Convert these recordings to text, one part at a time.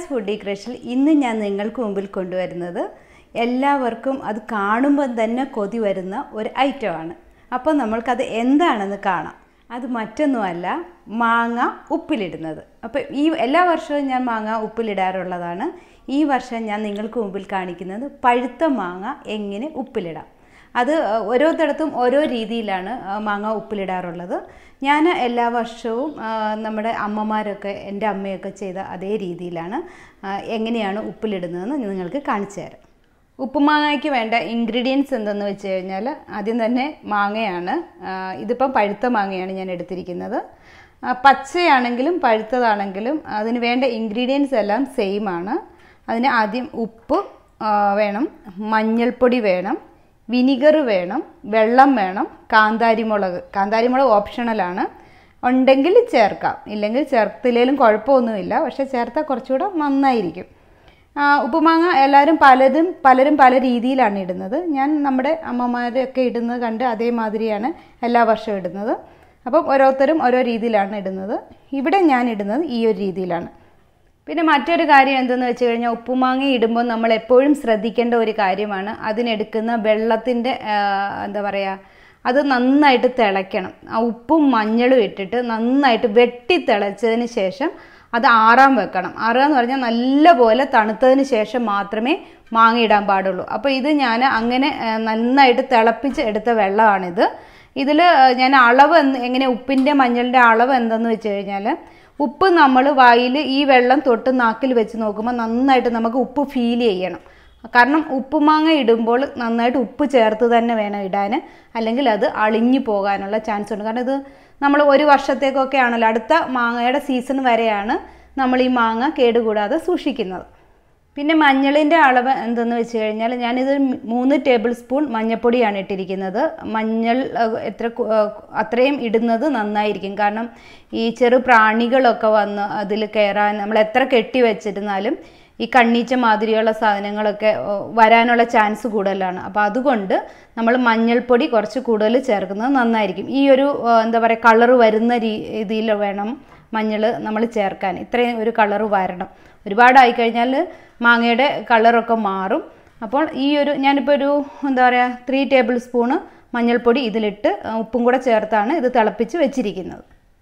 Sheeba's foodie ക്രഷിൽ ഇന്ന് ഞാൻ നിങ്ങൾക്ക് മുമ്പിൽ കൊണ്ടുവരുന്നത് എല്ലാവർക്കും അത് കാണുമ്പോൾ തന്നെ കൊതി വരുന്ന ഒരു ഐറ്റമാണ് അപ്പോൾ നമ്മൾക്കത് എന്താണെന്ന് കാണാം അത് മറ്റൊന്നുമല്ല മാങ്ങ ഉപ്പിലിടുന്നത് അപ്പോൾ ഈ എല്ലാ വർഷവും ഞാൻ മാങ്ങ ഉപ്പിലിടാറുള്ളതാണ് ഈ വർഷം ഞാൻ നിങ്ങൾക്ക് മുമ്പിൽ കാണിക്കുന്നത് പഴുത്ത മാങ്ങ എങ്ങനെ ഉപ്പിലിടാം അത് ഓരോരുത്തടത്തും ഓരോ രീതിയിലാണ് ആ, മാങ്ങ ഉപ്പിലിടാറുള്ളത് ഞാൻ എല്ലാ വർഷവും ആ, നമ്മുടെ അമ്മമാരൊക്കെ എൻ്റെ അമ്മയൊക്കെ ചെയ്ത അതേ രീതിയിലാണ് ആ, എങ്ങനെയാണ് ഉപ്പിലിടുന്നതെന്ന് നിങ്ങൾക്ക് കാണിച്ചു തരാം ഉപ്പുമാങ്ങയ്ക്ക് വേണ്ട ഇൻഗ്രീഡിയൻസ് എന്തെന്ന് വെച്ച് കഴിഞ്ഞാൽ ആദ്യം തന്നെ മാങ്ങയാണ് ആ, ഇതിപ്പം പഴുത്ത മാങ്ങയാണ് ഞാൻ എടുത്തിരിക്കുന്നത് ആ, പച്ചയാണെങ്കിലും പഴുത്തതാണെങ്കിലും അതിന് വേണ്ട ഇൻഗ്രീഡിയൻസ് എല്ലാം സെയിം ആണ് അതിന് ആദ്യം ഉപ്പ് ആ, വേണം മഞ്ഞൾപ്പൊടി വേണം വിനിഗർ വേണം വെള്ളം വേണം കാന്താരിമുളക് കാന്താരിമുളക് ഓപ്ഷണലാണ് ഉണ്ടെങ്കിൽ ചേർക്കാം ഇല്ലെങ്കിൽ ചേർത്തില്ലെങ്കിലും കുഴപ്പമൊന്നുമില്ല പക്ഷെ ചേർത്താൽ കുറച്ചുകൂടെ നന്നായിരിക്കും ആ, ഉപ്പുമാങ്ങ എല്ലാവരും പലരും പലരും പല രീതിയിലാണ് ഇടുന്നത് ഞാൻ നമ്മുടെ അമ്മമാരൊക്കെ ഇടുന്നത് കണ്ട് അതേമാതിരിയാണ് എല്ലാ വർഷവും ഇടുന്നത് അപ്പം ഓരോരുത്തരും ഓരോ രീതിയിലാണ് ഇടുന്നത് ഇവിടെ ഞാൻ ഇടുന്നത് ഈ ഒരു രീതിയിലാണ് പിന്നെ മറ്റൊരു കാര്യം എന്തെന്ന് വെച്ച് കഴിഞ്ഞാൽ ഉപ്പുമാങ്ങ ഇടുമ്പോൾ നമ്മൾ എപ്പോഴും ശ്രദ്ധിക്കേണ്ട ഒരു കാര്യമാണ് അതിനെടുക്കുന്ന വെള്ളത്തിൻ്റെ എന്താ പറയുക അത് നന്നായിട്ട് തിളയ്ക്കണം ആ ഉപ്പും മഞ്ഞളും ഇട്ടിട്ട് നന്നായിട്ട് വെട്ടി തിളച്ചതിന് ശേഷം അത് ആറാൻ വെക്കണം ആറുക എന്ന് പറഞ്ഞാൽ നല്ലപോലെ തണുത്തതിന് ശേഷം മാത്രമേ മാങ്ങ ഇടാൻ പാടുള്ളൂ അപ്പോൾ ഇത് ഞാൻ അങ്ങനെ ആ, നന്നായിട്ട് തിളപ്പിച്ച് എടുത്ത വെള്ളമാണിത് ഇതിൽ ഞാൻ അളവ് എന്ത് എങ്ങനെ ഉപ്പിൻ്റെ മഞ്ഞളിൻ്റെ അളവ് എന്തെന്ന് വെച്ച് കഴിഞ്ഞാൽ ഉപ്പ് നമ്മൾ വായിൽ ഈ വെള്ളം തൊട്ട് നാക്കിൽ വെച്ച് നോക്കുമ്പോൾ നന്നായിട്ട് നമുക്ക് ഉപ്പ് ഫീൽ ചെയ്യണം കാരണം ഉപ്പുമാങ്ങ ഇടുമ്പോൾ നന്നായിട്ട് ഉപ്പ് ചേർത്ത് തന്നെ വേണം ഇടാൻ അല്ലെങ്കിൽ അത് അളിഞ്ഞു പോകാനുള്ള ചാൻസ് ഉണ്ട് കാരണം ഇത് നമ്മൾ ഒരു വർഷത്തേക്കൊക്കെ ആണല്ലോ അടുത്ത മാങ്ങയുടെ സീസൺ വരെയാണ് നമ്മൾ ഈ മാങ്ങ കേടുകൂടാതെ സൂക്ഷിക്കുന്നത് പിന്നെ മഞ്ഞളിൻ്റെ അളവ് എന്തെന്ന് വെച്ച് കഴിഞ്ഞാൽ ഞാനിത് മൂന്ന് ടേബിൾ സ്പൂൺ മഞ്ഞൾപ്പൊടിയാണ് ഇട്ടിരിക്കുന്നത് മഞ്ഞൾ അഹ്, എത്ര കു- അഹ്, അത്രയും ഇടുന്നത് നന്നായിരിക്കും കാരണം ഈ ചെറു പ്രാണികളൊക്കെ വന്ന് അതിൽ കയറാൻ നമ്മൾ എത്ര കെട്ടി വെച്ചിരുന്നാലും ഈ കണ്ണീച്ച മാതിരിയുള്ള സാധനങ്ങളൊക്കെ ഓ, വരാനുള്ള ചാൻസ് കൂടുതലാണ് അപ്പോൾ അതുകൊണ്ട് നമ്മൾ മഞ്ഞൾപ്പൊടി കുറച്ച് കൂടുതൽ ചേർക്കുന്നത് നന്നായിരിക്കും ഈ ഒരു ആ, എന്താ പറയുക കളറ് വരുന്ന രീതിയിൽ വേണം മഞ്ഞൾ നമ്മൾ ചേർക്കാൻ ഇത്രയും ഒരു കളറ് വരണം ഒരുപാടായി കഴിഞ്ഞാൽ മാങ്ങയുടെ കളറൊക്കെ മാറും അപ്പോൾ ഈ ഒരു ഞാനിപ്പോൾ ഒരു എന്താ പറയുക ത്രീ ടേബിൾ സ്പൂണ് മഞ്ഞൾപ്പൊടി ഇതിലിട്ട് ആ, ഉപ്പും കൂടെ ചേർത്താണ് ഇത് തിളപ്പിച്ച് വെച്ചിരിക്കുന്നത്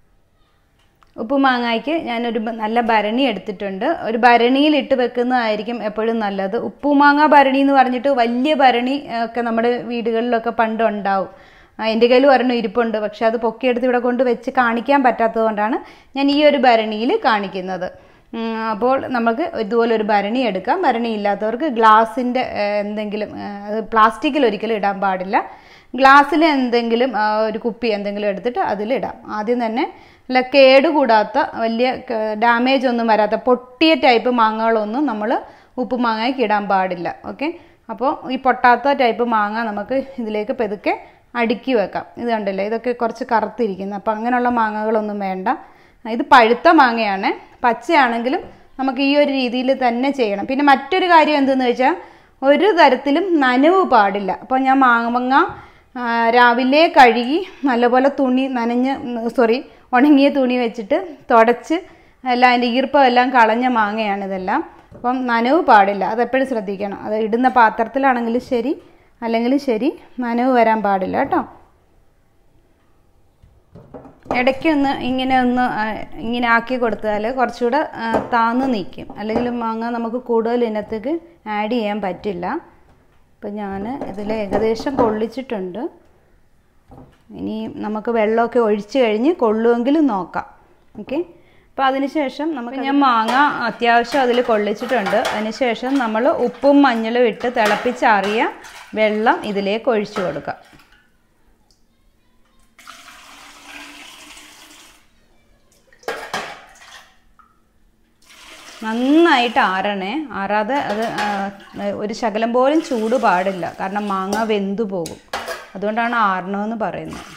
ഉപ്പ് മാങ്ങായ്ക്ക് ഞാനൊരു ബ- നല്ല ഭരണി എടുത്തിട്ടുണ്ട് ഒരു ഭരണിയിൽ ഇട്ട് വെക്കുന്നതായിരിക്കും എപ്പോഴും നല്ലത് ഉപ്പുമാങ്ങ ഭരണി എന്ന് പറഞ്ഞിട്ട് വലിയ ഭരണി ആ, ഒക്കെ നമ്മുടെ വീടുകളിലൊക്കെ പണ്ട് ഉണ്ടാവും ആ, എൻ്റെ കയ്യിൽ ഒരെണ്ണം ഇരിപ്പുണ്ട് പക്ഷെ അത് പൊക്കിയെടുത്ത് ഇവിടെ കൊണ്ട് വെച്ച് കാണിക്കാൻ പറ്റാത്തത് കൊണ്ടാണ് ഞാൻ ഈ ഒരു ഭരണിയിൽ കാണിക്കുന്നത് ഉം, അപ്പോൾ നമുക്ക് ഇതുപോലെ ഒരു ഭരണി എടുക്കാം ഭരണി ഇല്ലാത്തവർക്ക് ഗ്ലാസിൻ്റെ എന്തെങ്കിലും ആ, അത് പ്ലാസ്റ്റിക്കിൽ ഒരിക്കലും ഇടാൻ പാടില്ല ഗ്ലാസ്സിൽ എന്തെങ്കിലും ആ, ഒരു കുപ്പി എന്തെങ്കിലും എടുത്തിട്ട് അതിലിടാം ആദ്യം തന്നെ അല്ല കേടുകൂടാത്ത വലിയ ഡാമേജ് ഒന്നും വരാത്ത പൊട്ടിയ ടൈപ്പ് മാങ്ങകളൊന്നും നമ്മൾ ഉപ്പ് മാങ്ങയ്ക്ക് ഇടാൻ പാടില്ല ഓക്കെ അപ്പോൾ ഈ പൊട്ടാത്ത ടൈപ്പ് മാങ്ങ നമുക്ക് ഇതിലേക്ക് പെതുക്കെ അടുക്കി വെക്കാം ഇത് കണ്ടില്ലേ ഇതൊക്കെ കുറച്ച് കറുത്തിരിക്കുന്നു അപ്പോൾ അങ്ങനെയുള്ള മാങ്ങകളൊന്നും വേണ്ട ഇത് പഴുത്ത മാങ്ങയാണ് പച്ചയാണെങ്കിലും നമുക്ക് ഈ ഒരു രീതിയിൽ തന്നെ ചെയ്യണം പിന്നെ മറ്റൊരു കാര്യം എന്തെന്ന് വെച്ചാൽ ഒരു തരത്തിലും നനവ് പാടില്ല അപ്പോൾ ഞാൻ മാങ്ങ ആ, രാവിലെ കഴുകി നല്ലപോലെ തുണി നനഞ്ഞ് സോറി ഉണങ്ങിയ തുണി വെച്ചിട്ട് തുടച്ച് എല്ലാം അതിൻ്റെ ഈർപ്പം എല്ലാം കളഞ്ഞ മാങ്ങയാണ് ഇതെല്ലാം അപ്പം നനവ് പാടില്ല അതെപ്പോഴും ശ്രദ്ധിക്കണം അത് ഇടുന്ന പാത്രത്തിലാണെങ്കിലും ശരി അല്ലെങ്കിലും ശരി നനവ് വരാൻ പാടില്ല കേട്ടോ ഇടയ്ക്കൊന്ന് ഇങ്ങനെ ഒന്ന് ആ, ഇങ്ങനെ ആക്കി കൊടുത്താൽ കുറച്ചുകൂടെ ആ, താന്ന് നിൽക്കും അല്ലെങ്കിൽ മാങ്ങ നമുക്ക് കൂടുതൽ ഇനത്തേക്ക് ആഡ് ചെയ്യാൻ പറ്റില്ല അപ്പം ഞാൻ ഇതിൽ ഏകദേശം കൊള്ളിച്ചിട്ടുണ്ട് ഇനി നമുക്ക് വെള്ളമൊക്കെ ഒഴിച്ച് കഴിഞ്ഞ് കൊള്ളുമെങ്കിൽ നോക്കാം ഓക്കെ അപ്പോൾ അതിനുശേഷം നമുക്ക് ഞാൻ മാങ്ങ അത്യാവശ്യം അതിൽ കൊള്ളിച്ചിട്ടുണ്ട് അതിനുശേഷം നമ്മൾ ഉപ്പും മഞ്ഞളും ഇട്ട് തിളപ്പിച്ചാറിയ വെള്ളം ഇതിലേക്ക് ഒഴിച്ചു കൊടുക്കാം നന്നായിട്ട് ആറണേ ആറാതെ അത് ആ, ഒരു ശകലം പോലും ചൂട് പാടില്ല കാരണം മാങ്ങ വെന്തു പോകും അതുകൊണ്ടാണ് ആറണമെന്ന് പറയുന്നത്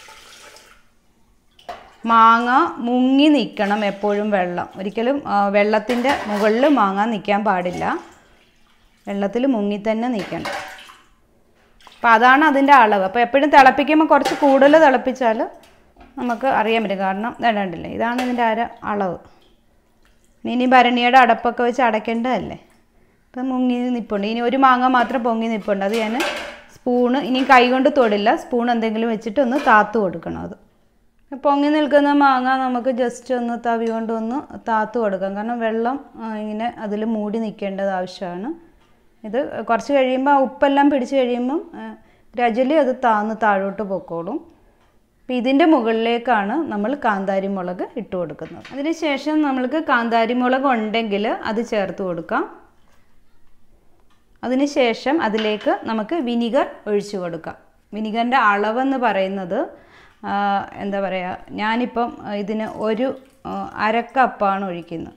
മാങ്ങ മുങ്ങി നിൽക്കണം എപ്പോഴും വെള്ളം ഒരിക്കലും വെള്ളത്തിൻ്റെ മുകളിൽ മാങ്ങ നിൽക്കാൻ പാടില്ല വെള്ളത്തിൽ മുങ്ങി തന്നെ നിൽക്കണം അപ്പോൾ അതാണ് അതിൻ്റെ അളവ് അപ്പോൾ എപ്പോഴും തിളപ്പിക്കുമ്പോൾ കുറച്ച് കൂടുതൽ തിളപ്പിച്ചാൽ നമുക്ക് അറിയാൻ പറ്റും കാരണം വേണ്ടില്ലേ ഇതാണ് ഇതിൻ്റെ അര അളവ് ഇനി ഭരണിയുടെ അടപ്പൊക്കെ വെച്ച് അടയ്ക്കേണ്ടതല്ലേ ഇപ്പം മുങ്ങി നിൽപ്പുണ്ട് ഇനി ഒരു മാങ്ങ മാത്രം പൊങ്ങി നിൽപ്പുണ്ട് അത് ഞാൻ സ്പൂണ് ഇനി കൈ കൊണ്ട് തൊടില്ല സ്പൂൺ എന്തെങ്കിലും വെച്ചിട്ട് ഒന്ന് താത്തു കൊടുക്കണം അത് പൊങ്ങി നിൽക്കുന്ന മാങ്ങ നമുക്ക് ജസ്റ്റ് ഒന്ന് തവി കൊണ്ട് ഒന്ന് താത്തു കൊടുക്കാം കാരണം വെള്ളം ആ, ഇങ്ങനെ അതിൽ മൂടി നിൽക്കേണ്ടത് ആവശ്യമാണ് ഇത് കുറച്ച് കഴിയുമ്പോൾ ആ ഉപ്പെല്ലാം പിടിച്ച് കഴിയുമ്പം ഗ്രജലി അത് താന്ന് താഴോട്ട് പൊക്കോളും അപ്പം ഇതിൻ്റെ മുകളിലേക്കാണ് നമ്മൾ കാന്താരി മുളക് ഇട്ട് കൊടുക്കുന്നത് അതിനുശേഷം നമ്മൾക്ക് കാന്താരി മുളക് ഉണ്ടെങ്കിൽ അത് ചേർത്ത് കൊടുക്കാം അതിനുശേഷം അതിലേക്ക് നമുക്ക് വിനിഗർ ഒഴിച്ചു കൊടുക്കാം വിനിഗറിൻ്റെ അളവെന്ന് പറയുന്നത് ആ, എന്താ പറയുക ഞാനിപ്പം ഇതിന് ഒരു ആ, അരക്കപ്പാണ് ഒഴിക്കുന്നത്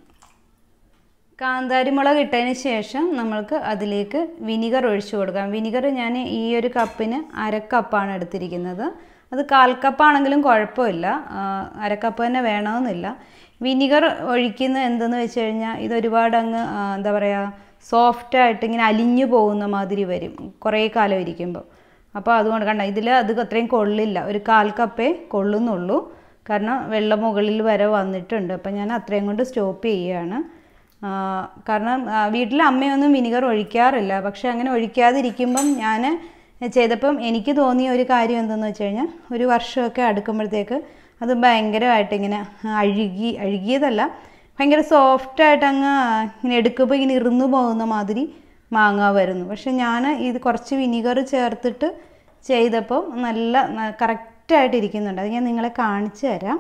കാന്താരി മുളക് ഇട്ടതിന് ശേഷം നമ്മൾക്ക് അതിലേക്ക് വിനിഗർ ഒഴിച്ചു കൊടുക്കാം വിനിഗർ ഞാൻ ഈ ഒരു കപ്പിന് അരക്കപ്പാണ് എടുത്തിരിക്കുന്നത് അത് കാൽ കപ്പാണെങ്കിലും കുഴപ്പമില്ല ആ, അരക്കപ്പ് തന്നെ വേണമെന്നില്ല വിനിഗർ ഒഴിക്കുന്നത് എന്തെന്ന് വെച്ച് കഴിഞ്ഞാൽ ഇത് ഒരുപാട് അങ്ങ് ആ, എന്താ പറയുക സോഫ്റ്റായിട്ട് ഇങ്ങനെ അലിഞ്ഞു പോകുന്ന മാതിരി വരും കുറേ കാലം ഇരിക്കുമ്പോൾ അപ്പോൾ അതുകൊണ്ട് കണ്ട ഇതിൽ അത് അത്രയും കൊള്ളില്ല ഒരു കാൽ കപ്പേ കൊള്ളുന്നുള്ളൂ കാരണം വെള്ളം മുകളിൽ വരെ വന്നിട്ടുണ്ട് അപ്പം ഞാൻ അത്രയും കൊണ്ട് സ്റ്റോപ്പ് ചെയ്യുകയാണ് ആ, കാരണം ആ, വീട്ടിൽ അമ്മയൊന്നും വിനിഗർ ഒഴിക്കാറില്ല പക്ഷെ അങ്ങനെ ഒഴിക്കാതിരിക്കുമ്പം ഞാൻ ചെയ്തപ്പം എനിക്ക് തോന്നിയ ഒരു കാര്യം എന്തെന്ന് വെച്ച് കഴിഞ്ഞാൽ ഒരു വർഷമൊക്കെ അടുക്കുമ്പോഴത്തേക്ക് അത് ഭയങ്കരമായിട്ട് ഇങ്ങനെ അഴുകി അഴുകിയതല്ല ഭയങ്കര സോഫ്റ്റായിട്ട് അങ്ങ് ഇങ്ങനെ എടുക്കുമ്പോൾ ഇങ്ങനെ ഇറുന്നു പോകുന്ന മാതിരി മാങ്ങ വരുന്നു പക്ഷെ ഞാൻ ഇത് കുറച്ച് വിനിഗർ ചേർത്തിട്ട് ചെയ്തപ്പോൾ നല്ല കറക്റ്റായിട്ട് ഇരിക്കുന്നുണ്ട് അത് ഞാൻ നിങ്ങളെ കാണിച്ചു തരാം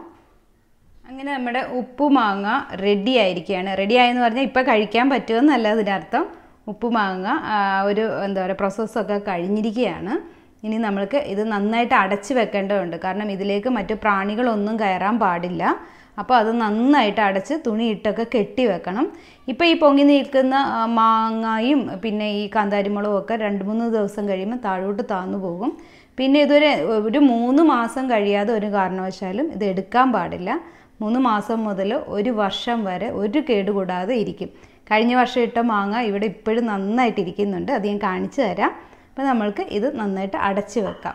അങ്ങനെ നമ്മുടെ ഉപ്പു മാങ്ങ റെഡി ആയിരിക്കുകയാണ് റെഡി ആയെന്ന് പറഞ്ഞാൽ ഇപ്പം കഴിക്കാൻ പറ്റുമെന്നല്ല അതിനർത്ഥം ഉപ്പു മാങ്ങ ആ, ഒരു എന്താ പറയുക പ്രോസസ്സൊക്കെ കഴിഞ്ഞിരിക്കുകയാണ് ഇനി നമ്മൾക്ക് ഇത് നന്നായിട്ട് അടച്ച് വെക്കേണ്ടതുണ്ട് കാരണം ഇതിലേക്ക് മറ്റു പ്രാണികളൊന്നും കയറാൻ പാടില്ല അപ്പോൾ അത് നന്നായിട്ട് അടച്ച് തുണിയിട്ടൊക്കെ കെട്ടി വെക്കണം ഇപ്പോൾ ഈ പൊങ്ങി നിൽക്കുന്ന ആ, മാങ്ങയും പിന്നെ ഈ കാന്താരിമുളകും ഒക്കെ രണ്ട് മൂന്ന് ദിവസം കഴിയുമ്പോൾ താഴോട്ട് താന്നു പോകും പിന്നെ ഇതൊരു ഒരു മൂന്ന് മാസം കഴിയാതെ ഒരു കാരണവശാലും ഇത് എടുക്കാൻ പാടില്ല മൂന്ന് മാസം മുതൽ ഒരു വർഷം വരെ ഒരു കേടുകൂടാതെ ഇരിക്കും കഴിഞ്ഞ വർഷം ഇട്ട മാങ്ങ ഇവിടെ ഇപ്പോഴും നന്നായിട്ട് ഇരിക്കുന്നുണ്ട് അത് ഞാൻ കാണിച്ചു തരാം അപ്പോൾ നമ്മൾക്ക് ഇത് നന്നായിട്ട് അടച്ച് വെക്കാം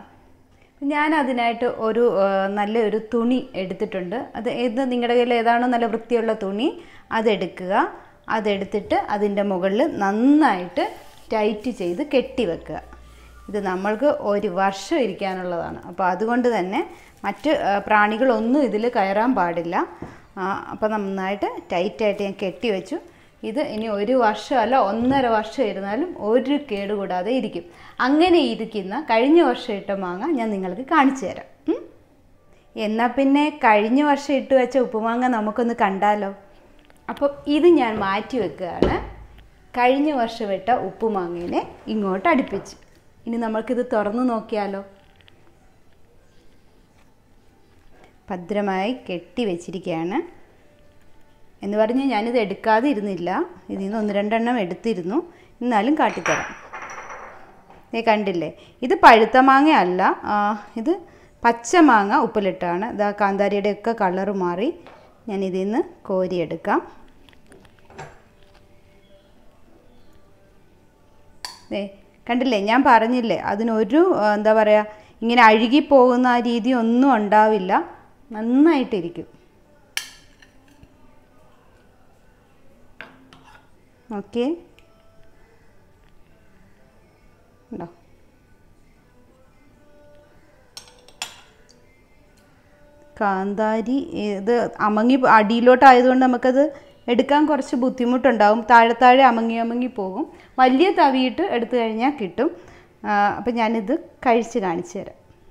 ഞാൻ അതിനായിട്ട് ഒരു ആ, നല്ലൊരു തുണി എടുത്തിട്ടുണ്ട് അത് ഏത് നിങ്ങളുടെ കയ്യിൽ ഏതാണോ നല്ല വൃത്തിയുള്ള തുണി അതെടുക്കുക അതെടുത്തിട്ട് അതിൻ്റെ മുകളിൽ നന്നായിട്ട് ടൈറ്റ് ചെയ്ത് കെട്ടി വെക്കുക ഇത് നമ്മൾക്ക് ഒരു വർഷം ഇരിക്കാനുള്ളതാണ് അപ്പോൾ അതുകൊണ്ട് തന്നെ മറ്റ് ആ, പ്രാണികളൊന്നും ഇതിൽ കയറാൻ പാടില്ല അപ്പോൾ നന്നായിട്ട് ടൈറ്റായിട്ട് ഞാൻ കെട്ടി വെച്ചു ഇത് ഇനി ഒരു വർഷമല്ല ഒന്നര വർഷം ഇരുന്നാലും ഒരു കേടുകൂടാതെ ഇരിക്കും അങ്ങനെ ഇരിക്കുന്ന കഴിഞ്ഞ വർഷം ഇട്ട മാങ്ങ ഞാൻ നിങ്ങൾക്ക് കാണിച്ചു തരാം ഉം? എന്നാൽ പിന്നെ കഴിഞ്ഞ വർഷം ഇട്ട് വെച്ച ഉപ്പുമാങ്ങ നമുക്കൊന്ന് കണ്ടാലോ അപ്പം ഇത് ഞാൻ മാറ്റി വെക്കുകയാണ് കഴിഞ്ഞ വർഷം ഇട്ട ഉപ്പുമാങ്ങേനെ ഇങ്ങോട്ട് അടുപ്പിച്ച് ഇനി നമ്മൾക്കിത് തുറന്നു നോക്കിയാലോ ഭദ്രമായി കെട്ടി വെച്ചിരിക്കുകയാണ് എന്ന് പറഞ്ഞ് ഞാനിത് എടുക്കാതെ ഇരുന്നില്ല ഇതിൽ നിന്ന് ഒന്ന് രണ്ടെണ്ണം എടുത്തിരുന്നു എന്നാലും കാട്ടിത്തരാം ദേ കണ്ടില്ലേ ഇത് പഴുത്ത മാങ്ങ അല്ല ആ, ഇത് പച്ച മാങ്ങ ഉപ്പിലിട്ടാണ് ഇതാ കാന്താരിയുടെ ഒക്കെ കളറ് മാറി ഞാൻ ഇതിൽ നിന്ന് കോരിയെടുക്കാം ദേ കണ്ടില്ലേ ഞാൻ പറഞ്ഞില്ലേ അതിനൊരു ആ, എന്താ പറയുക ഇങ്ങനെ അഴുകിപ്പോകുന്ന ആ രീതി ഒന്നും ഉണ്ടാവില്ല നന്നായിട്ടിരിക്കും ഓക്കെ ഉണ്ടോ കാന്താരി ഇത് അമങ്ങി അടിയിലോട്ടായതുകൊണ്ട് നമുക്കത് എടുക്കാൻ കുറച്ച് ബുദ്ധിമുട്ടുണ്ടാവും താഴെ താഴെ അമങ്ങി അമങ്ങി പോകും വലിയ തവിയിട്ട് എടുത്തു കഴിഞ്ഞാൽ കിട്ടും അപ്പം ഞാനിത് കഴിച്ച് കാണിച്ചു തരാം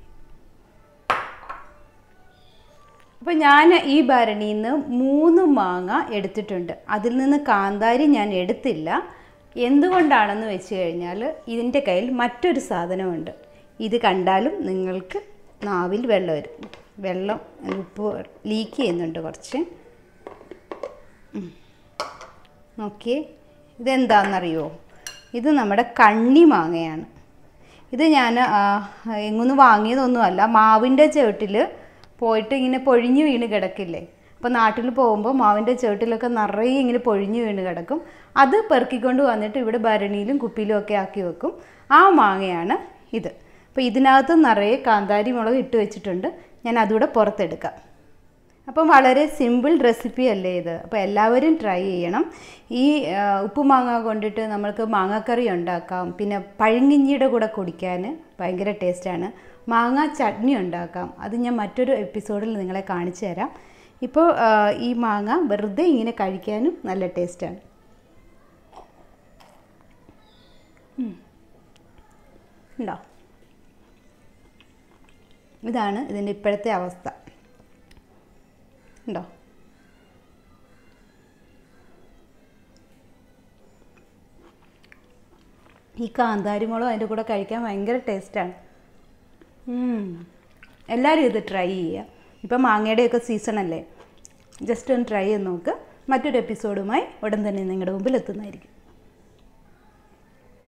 അപ്പോൾ ഞാൻ ഈ ഭരണിയിൽ നിന്ന് മൂന്ന് മാങ്ങ എടുത്തിട്ടുണ്ട് അതിൽ നിന്ന് കാന്താരി ഞാൻ എടുത്തില്ല എന്തുകൊണ്ടാണെന്ന് വെച്ച് കഴിഞ്ഞാൽ ഇതിൻ്റെ കയ്യിൽ മറ്റൊരു സാധനമുണ്ട് ഇത് കണ്ടാലും നിങ്ങൾക്ക് നാവിൽ വെള്ളം വരും വെള്ളം ഉപ്പ് ലീക്ക് ചെയ്യുന്നുണ്ട് കുറച്ച് ഉം. നോക്കിയേ ഇതെന്താണെന്നറിയോ ഇത് നമ്മുടെ കണ്ണി മാങ്ങയാണ് ഇത് ഞാൻ എങ്ങൊന്നും വാങ്ങിയതൊന്നുമല്ല മാവിൻ്റെ ചുവട്ടിൽ പോയിട്ട് ഇങ്ങനെ പൊഴിഞ്ഞു വീണ് കിടക്കില്ലേ അപ്പോൾ നാട്ടിൽ പോകുമ്പോൾ മാവിൻ്റെ ചുവട്ടിലൊക്കെ നിറയെ ഇങ്ങനെ പൊഴിഞ്ഞു വീണ് കിടക്കും അത് പെറുക്കിക്കൊണ്ട് വന്നിട്ട് ഇവിടെ ഭരണിയിലും കുപ്പിയിലും ഒക്കെ ആക്കി വെക്കും ആ മാങ്ങയാണ് ഇത് അപ്പോൾ ഇതിനകത്ത് നിറയെ കാന്താരി മുളക് ഇട്ട് വെച്ചിട്ടുണ്ട് ഞാൻ അതുകൂടെ പുറത്തെടുക്കാം അപ്പം വളരെ സിമ്പിൾ റെസിപ്പി അല്ലേ ഇത് അപ്പോൾ എല്ലാവരും ട്രൈ ചെയ്യണം ഈ ആ, ഉപ്പുമാങ്ങ കൊണ്ടിട്ട് നമ്മൾക്ക് മാങ്ങാക്കറി ഉണ്ടാക്കാം പിന്നെ പഴങ്ങിഞ്ഞിയുടെ കൂടെ കുടിക്കാൻ ഭയങ്കര ടേസ്റ്റാണ് മാങ്ങ ചട്നി ഉണ്ടാക്കാം അത് ഞാൻ മറ്റൊരു എപ്പിസോഡിൽ നിങ്ങളെ കാണിച്ചു തരാം ഇപ്പോൾ ആ, ഈ മാങ്ങ വെറുതെ ഇങ്ങനെ കഴിക്കാനും നല്ല ടേസ്റ്റാണ് ഉണ്ടോ ഇതാണ് ഇതിൻ്റെ ഇപ്പോഴത്തെ അവസ്ഥ ഉണ്ടോ ഈ കാന്താരിമുളക് അതിൻ്റെ കൂടെ കഴിക്കാൻ ഭയങ്കര ടേസ്റ്റാണ് എല്ലാവരും ഇത് ട്രൈ ചെയ്യുക ഇപ്പം മാങ്ങയുടെയൊക്കെ സീസൺ അല്ലേ ജസ്റ്റ് ഒന്ന് ട്രൈ ചെയ്ത് നോക്ക് മറ്റൊരു എപ്പിസോഡുമായി ഉടൻ തന്നെ നിങ്ങളുടെ മുമ്പിൽ എത്തുന്നതായിരിക്കും